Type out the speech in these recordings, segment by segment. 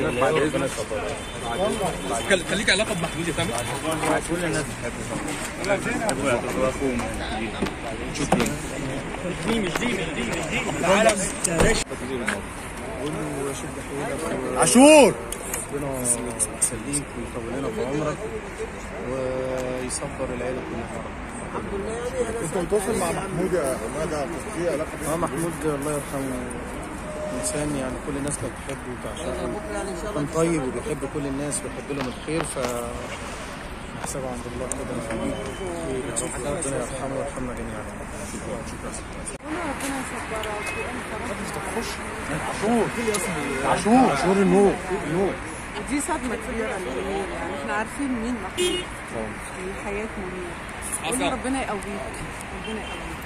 الله بعد وربنا إذنك. يتقبل كان كان ليك علاقه بمحمود يا سامح كل الناس بتحبه طبعا بيحبوه يعتبروه اخوهم يعني شكرا عاشور ربنا يسليك ويطول لنا في عمرك ويصبر العيله كلها انت متواصل مع محمود يا حماده في علاقه اه محمود الله يرحمه انسان يعني كل الناس كانت بتحبه وتعشقه كان طيب وبيحب كل الناس ويحب لهم الخير ف حسابه عند الله كده نخليه خير يا رب ربنا يرحمه ويرحمنا جميعا شكرا شكرا عاشور عاشور النور النور ودي صدمة كبيرة للمنير يعني احنا عارفين مين محمود في حياة منير قولي ربنا يقويك ربنا يقويك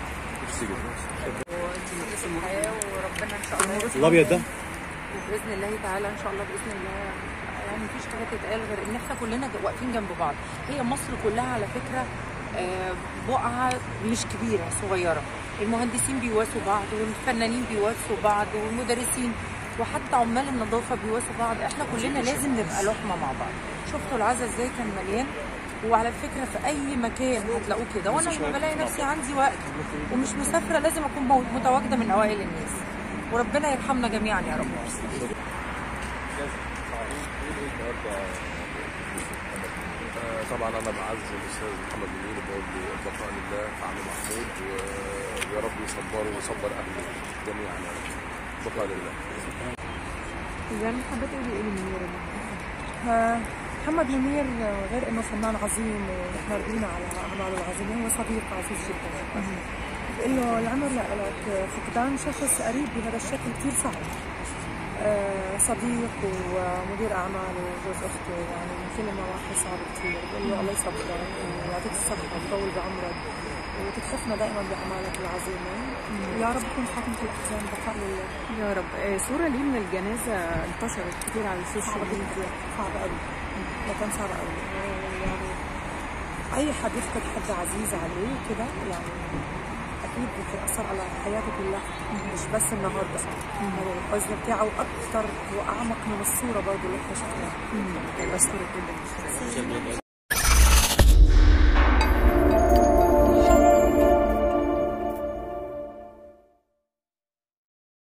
ودي الحياة وربنا ان شاء الله يرزقك. الابيض ده وباذن الله تعالى ان شاء الله باذن الله يعني مفيش حاجه تتقال غير ان احنا كلنا ج- واقفين جنب بعض هي مصر كلها على فكره آه، بقعه مش كبيره صغيره المهندسين بيواسوا بعض والفنانين بيواسوا بعض والمدرسين وحتى عمال النظافه بيواسوا بعض احنا كلنا لازم نبقى لحمه مع بعض شفتوا العزا ازاي كان مليان وعلى فكره في اي مكان هتلاقوه كده وانا لما بلاقي نفسي عندي وقت ومش مسافره لازم اكون مو- متواجده من اوائل الناس وربنا يرحمنا جميعا يا رب آه، طبعا انا بعز الاستاذ محمد منير بقول له البقاء لله في عم محمود و- ويا رب يصبره ويصبر اهله جميعا يا رب بقاء لله يعني حابة تقولي ايه لمنير النهارده؟ محمد منير غير انه فنان عظيم ونحن راضيين على اعماله العظيمه هو صديق عزيز جدا بقول له العمر لك فقدان شخص قريب بهذا الشكل كثير صعب آه، صديق ومدير اعمال وجوز اخته يعني من كل النواحي صعب كثير بقول له الله يصبرك ويعطيك الصحه ويطول بعمرك وتكشفنا دائما باعمالك العظيمه ويا رب تكون خاتمه الاحزان بقاء لله يا رب آه، صورة ليه من الجنازة انتشرت كتير على السوشيال صعبة ميديا جدا صعبة قوي مكان صعب قوي يعني أي حد يفقد حد عزيز عليه كده يعني أكيد بتأثر على حياته كلها مش بس النهاردة هذا الحزن بتاعه أكثر وأعمق من الصورة برضه اللي احنا شفناها بشكرك جدا